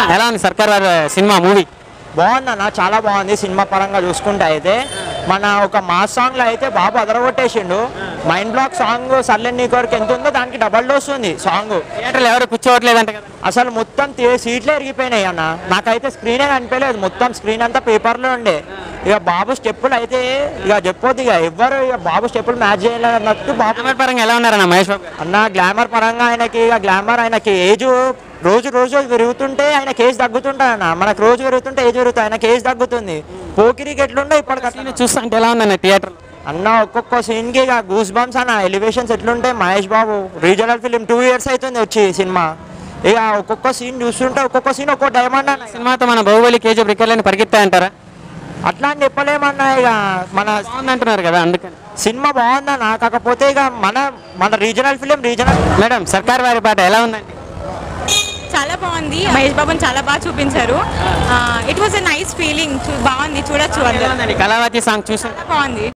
ఎలా ఉంది సర్కార్ వారి సినిమా మూవీ బాగుందన్న చాలా బాగుంది సినిమా పరంగా చూసుకుంటే అయితే మన ఒక మాస్ సాంగ్ లో అయితే బాబు అదరగొట్టేసిండు మైండ్ బ్లాక్ సాంగ్ సర్లెన్ నీకు వరకు ఎంత ఉందో దానికి డబల్ డోస్ ఉంది సాంగ్ థియేటర్లో ఎవరు కూర్చోవట్లేదంట కదా అసలు మొత్తం తే- సీట్లే ఎరిగిపోయినాయి అన్న నాకైతే స్క్రీనే కనిపించలేదు మొత్తం స్క్రీన్ అంతా పేపర్లో ఉండే ఇక బాబు స్టెప్పులు అయితే ఇక చెప్పొద్దు ఇక ఎవ్వరు ఇక బాబు స్టెప్పులు మ్యాచ్ చేయలేదు అన్నట్టు బాబు గ్లామర్ పరంగా ఎలా ఉన్నారన్న మహేష్ బాబు గారు? అన్న గ్లామర్ పరంగా ఆయనకి ఇక గ్లామర్ ఆయనకి ఏజ్ రోజు రోజు పెరుగుతుంటే ఆయన కేసు తగ్గుతుంటాడు అన్న మనకు రోజు పెరుగుతుంటే ఏజ్ పెరుగుతుంది ఆయన కేసు తగ్గుతుంది పోకిరికి ఎట్లుండో ఇప్పటికి సీన్ చూస్తుంటే ఎలా ఉందన్న థియేటర్లో అన్న ఒక్కొక్క సీన్ కి ఇక గూస్ బంప్స్ అన్న ఎలివేషన్స్ ఎట్లుంటాయి Mahesh Babu regional film two years అవుతుంది వచ్చి సినిమా ఇక ఒక్కొక్క సీన్ చూస్తుంటే ఒక్కొక్క సీన్ ఒక్కొక్క డైమండ్ అన్న సినిమాతో మన బాహుబలి కేజీ రికార్డులను పరిగెత్తాయంటారా అట్లా అని చెప్పలేమన్నా ఇక మన బాగుందంటున్నారు కదా అందుకని సినిమా బాగుందన్న కాకపోతే ఇక మన మన రీజనల్ ఫిలిం రీజనల్ మేడం సర్కార్ వారి పాట ఎలా ఉందండి చాలా బాగుంది మహేష్ బాబుని చాలా బాగా చూపించారు it was a nice feeling బాగుంది చూడొచ్చు ఎలా అందరూ ఉందండి కళావతి సాంగ్ చూసాం బాగుంది